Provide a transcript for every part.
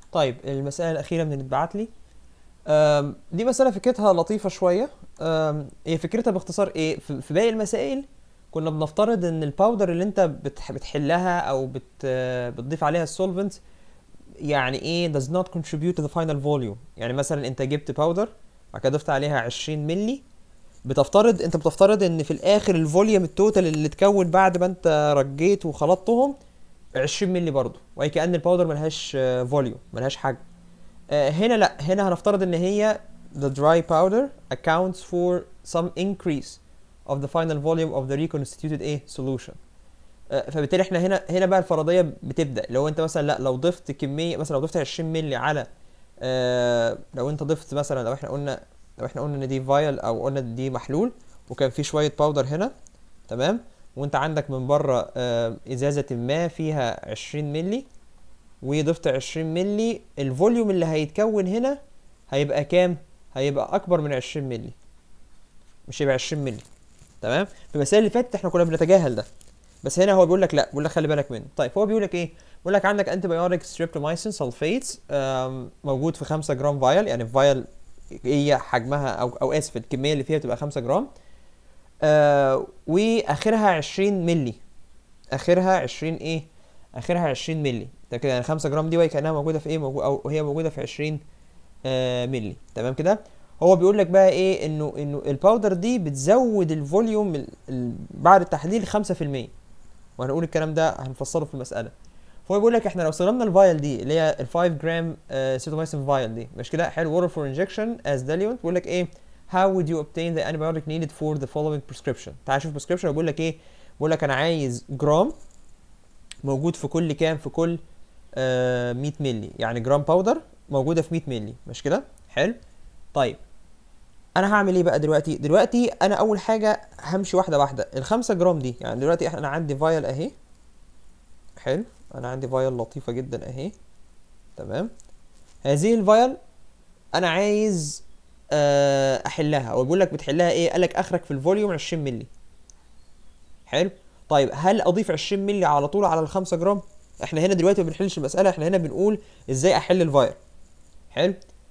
طيب المسألة الأخيرة من اللي اتبعت لي أم، دي مسألة فكرتها لطيفة شوية أم، هي فكرتها باختصار ايه في في باقي المسائل كنا بنفترض ان الباودر اللي انت بتح- بتحلها او بت بتضيف عليها السولفنت يعني ايه does not contribute to the final volume يعني مثلا انت جبت باودر بعد كده ضفت عليها 20 ملي بتفترض انت بتفترض ان في الاخر الفوليوم التوتال اللي اتكون بعد ما انت رجيت وخلطتهم 20 ملي برضه وهي كأن الباودر ملهاش فوليوم ملهاش حجم آه، هنا لا هنا هنفترض ان هي the dry powder accounts for some increase of the final volume of the reconstituted ايه solution آه، فبالتالي احنا هنا هنا بقى الفرضيه بتبدا لو انت مثلا لا لو ضفت كميه مثلا لو ضفت 20 مللي على آه لو انت ضفت مثلا لو احنا قلنا لو احنا قلنا ان دي فايل او قلنا إن دي محلول وكان في شويه باودر هنا تمام وانت عندك من بره آه ازازه ما فيها 20 مللي وضفت 20 مللي الفوليوم اللي هيتكون هنا هيبقى كام هيبقى اكبر من 20 مللي مش هيبقى 20 مللي تمام في المسائل اللي فاتت احنا كنا بنتجاهل ده بس هنا هو بيقول لك لا بيقول لك خلي بالك منه طيب هو بيقول لك ايه بيقول لك عندك انتي بايوتيك ستريبتومايسين سلفيتس موجود في 5 جرام فايل يعني فايل هي حجمها او او اسف الكميه اللي فيها بتبقى 5 جرام آه واخرها 20 مللي اخرها 20 ايه اخرها 20 مللي ده كده يعني 5 جرام دي وهي كانها موجوده في ايه موجو او هي موجوده في 20 آه مللي تمام كده هو بيقول لك بقى ايه انه انه الباودر دي بتزود الفوليوم ال- ال- بعد التحليل 5% وهنقول الكلام ده هنفصله في المساله فهو بيقول لك احنا لو استخدمنا الفايل دي اللي هي ال 5 جرام سيتومايسين فايل دي مش كده حلو water for injection as diluent بيقول لك ايه how would you obtain the antibiotic needed for the following prescription تعال شوف prescription بيقول لك ايه بيقول لك انا عايز جرام موجود في كل كام في كل آه 100 مللي يعني جرام باودر موجوده في 100 مللي مش كده حلو طيب انا هعمل ايه بقى دلوقتي دلوقتي انا اول حاجه همشي واحده واحده الخمسة جرام دي يعني دلوقتي احنا انا عندي فايل اهي حلو انا عندي فايل لطيفه جدا اهي تمام هذه الفايل انا عايز آه، احلها هو بيقول لك بتحلها ايه قال لك اخرك في الفوليوم 20 مللي حلو طيب هل اضيف 20 مللي على طول على ال 5 جرام احنا هنا دلوقتي ما بنحلش المساله احنا هنا بنقول ازاي احل الفايل حلو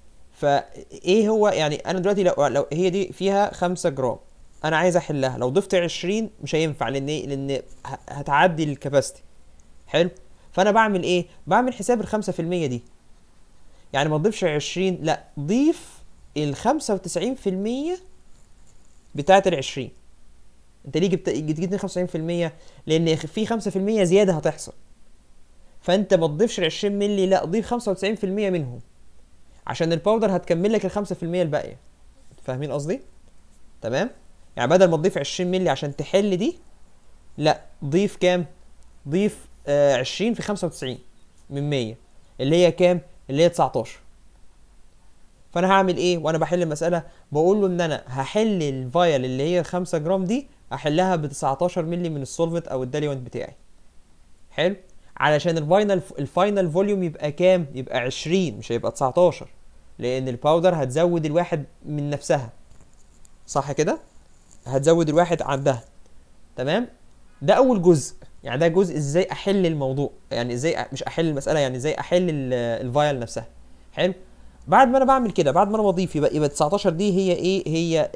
فايه هو يعني انا دلوقتي لو لو هي دي فيها 5 جرام انا عايز احلها لو ضفت 20 مش هينفع لان إيه؟ لان ه- هتعدي الكباستي حلو فانا بعمل ايه بعمل حساب ال 5% دي يعني ما تضيفش 20 لا ضيف ال 95% بتاعت ال 20 انت ليه جبت جبت 95% لان في 5% زياده هتحصل فانت ما تضيفش ال 20 مللي لا ضيف 95% منهم عشان الباودر هتكمل لك ال 5% الباقيه فاهمين قصدي تمام يعني بدل ما تضيف 20 مللي عشان تحل دي لا ضيف كام ضيف آه 20 في 95 من 100 اللي هي كام اللي هي 19 فانا هعمل ايه وانا بحل المساله بقول له ان انا هحل الفايل اللي هي 5 جرام دي احلها ب 19 مللي من السولفنت او الداليونت بتاعي حلو علشان الفاينل الفاينل فوليوم يبقى كام يبقى 20 مش هيبقى 19 لان الباودر هتزود الواحد من نفسها صح كده هتزود الواحد عندها تمام ده اول جزء يعني ده جزء ازاي احل الموضوع يعني ازاي أ- مش احل المساله يعني ازاي احل ال- الفايل نفسها حلو بعد ما انا بعمل كده بعد ما انا بضيف يبقى يبقى 19 دي هي ايه هي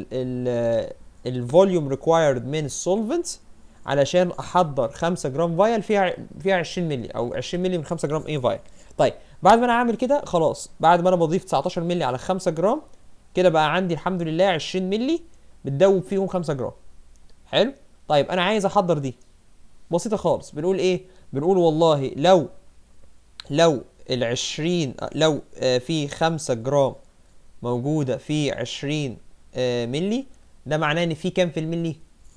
الفوليوم ريكوايرد من السولفنت علشان احضر 5 جرام فايل فيها فيها 20 مللي او 20 مللي من 5 جرام ايه فايل طيب بعد ما انا عامل كده خلاص بعد ما انا بضيف 19 مللي على 5 جرام كده بقى عندي الحمد لله 20 مللي بتدوب فيهم 5 جرام حلو طيب انا عايز احضر دي بسيطه خالص بنقول ايه بنقول والله لو لو ال 20 لو آه، في 5 جرام موجوده في 20 آه، ملي ده معناه ان في كام في الملي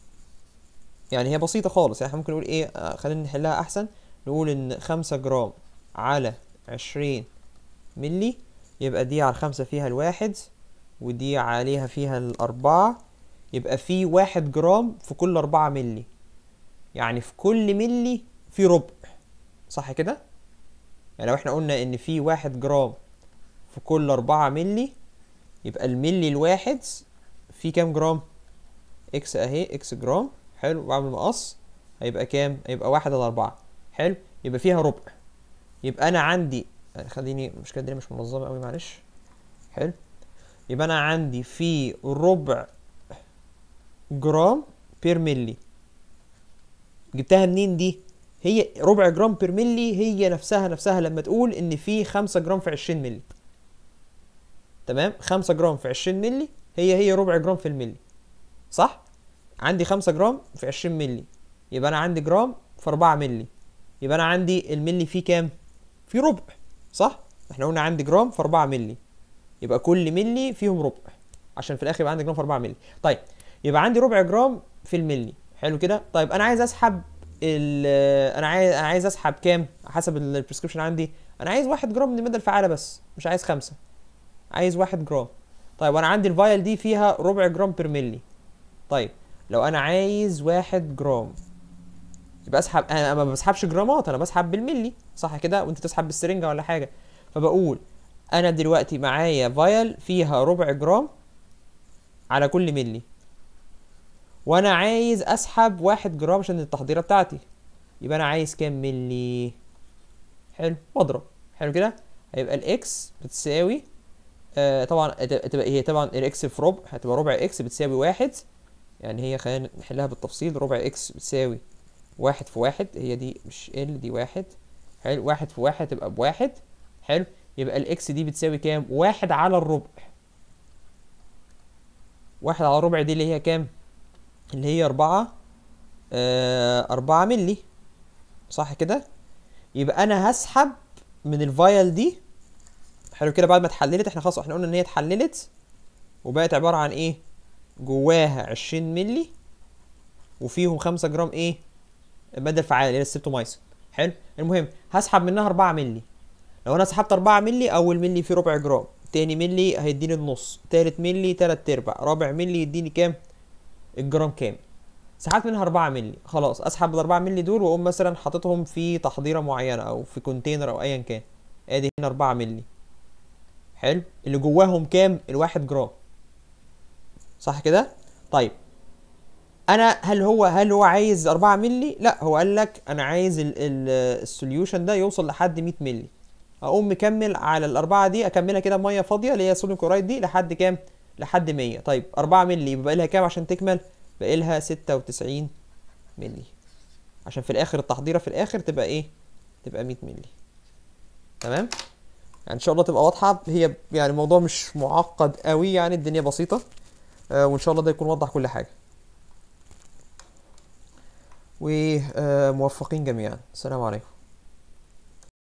يعني هي بسيطه خالص يعني احنا ممكن نقول ايه آه، خلينا نحلها احسن نقول ان 5 جرام على 20 ملي يبقى دي على الخمسة فيها الواحد ودي عليها فيها الأربعة يبقى في واحد جرام في كل أربعة ملي يعني في كل ملي في ربع صح كده؟ يعني لو احنا قلنا ان في واحد جرام في كل أربعة ملي يبقى الملي الواحد فيه كام جرام؟ اكس اهي اكس جرام حلو بعمل مقص هيبقى كام؟ هيبقى واحد على أربعة حلو يبقى فيها ربع يبقى أنا عندي يعني خليني المشكله دي مش منظمه قوي معلش حلو يبقى انا عندي في ربع جرام بير ملي جبتها منين دي هي ربع جرام بير ملي هي نفسها نفسها لما تقول ان في 5 جرام في 20 ملي تمام 5 جرام في 20 ملي هي هي ربع جرام في الملي صح عندي 5 جرام في 20 ملي يبقى انا عندي جرام في 4 ملي يبقى انا عندي الملي فيه كام فيه ربع صح احنا قلنا عندي جرام في 4 ملي يبقى كل ملي فيهم ربع عشان في الاخر يبقى عندي جرام في 4 ملي طيب يبقى عندي ربع جرام في الملي حلو كده طيب انا عايز اسحب ال انا عايز انا عايز اسحب كام حسب البريسكريبشن عندي انا عايز واحد جرام من الماده الفعاله بس مش عايز خمسة عايز واحد جرام طيب وانا عندي الفايل دي فيها ربع جرام بير ملي طيب لو انا عايز واحد جرام يبقى اسحب انا ما بسحبش جرامات انا بسحب بالملي صح كده وانت تسحب بالسرنجه ولا حاجه فبقول انا دلوقتي معايا فايل فيها ربع جرام على كل ملي وانا عايز اسحب واحد جرام عشان التحضيره بتاعتي يبقى انا عايز كام ملي حلو بضرب حلو كده هيبقى الاكس بتساوي آه طبعا تبقى هي طبعا الاكس في ربع هتبقى ربع اكس بتساوي واحد يعني هي خلينا نحلها بالتفصيل ربع اكس بتساوي واحد في واحد هي دي مش ال دي واحد حلو واحد في واحد تبقى بواحد حلو يبقى الاكس دي بتساوي كام واحد على الربع واحد على الربع دي اللي هي كام اللي هي أربعة آه أربعة ملي صح كده يبقى أنا هسحب من الفايل دي حلو كده بعد ما اتحللت احنا خلاص احنا قلنا ان هي اتحللت وبقت عبارة عن ايه جواها عشرين ملي وفيهم خمسة جرام ايه المادة الفعالة اللي هي السيبتومايسين حلو المهم هسحب منها أربعة ملي لو انا سحبت أربعة ملي اول ملي فيه ربع جرام تاني ملي هيديني النص تالت ملي تلات ارباع رابع ملي يديني كام الجرام كامل سحبت منها 4 مللي خلاص اسحب ال 4 مللي دول واقوم مثلا حاططهم في تحضيره معينه او في كونتينر او ايا كان ادي هنا 4 مللي حلو اللي جواهم كام الواحد جرام صح كده طيب انا هل هو هل هو عايز 4 مللي لا هو قال لك انا عايز السوليوشن ده يوصل لحد 100 مللي اقوم مكمل على الاربعه دي اكملها كده ميه فاضيه اللي هي صوديوم كلورايد دي لحد كام لحد 100 طيب 4 مللي يبقى لها كام عشان تكمل بقى لها 96 مللي عشان في الاخر التحضيره في الاخر تبقى ايه تبقى 100 مللي تمام يعني ان شاء الله تبقى واضحه هي يعني الموضوع مش معقد قوي يعني الدنيا بسيطه آه وان شاء الله ده يكون وضح كل حاجه وموفقين جميعا السلام عليكم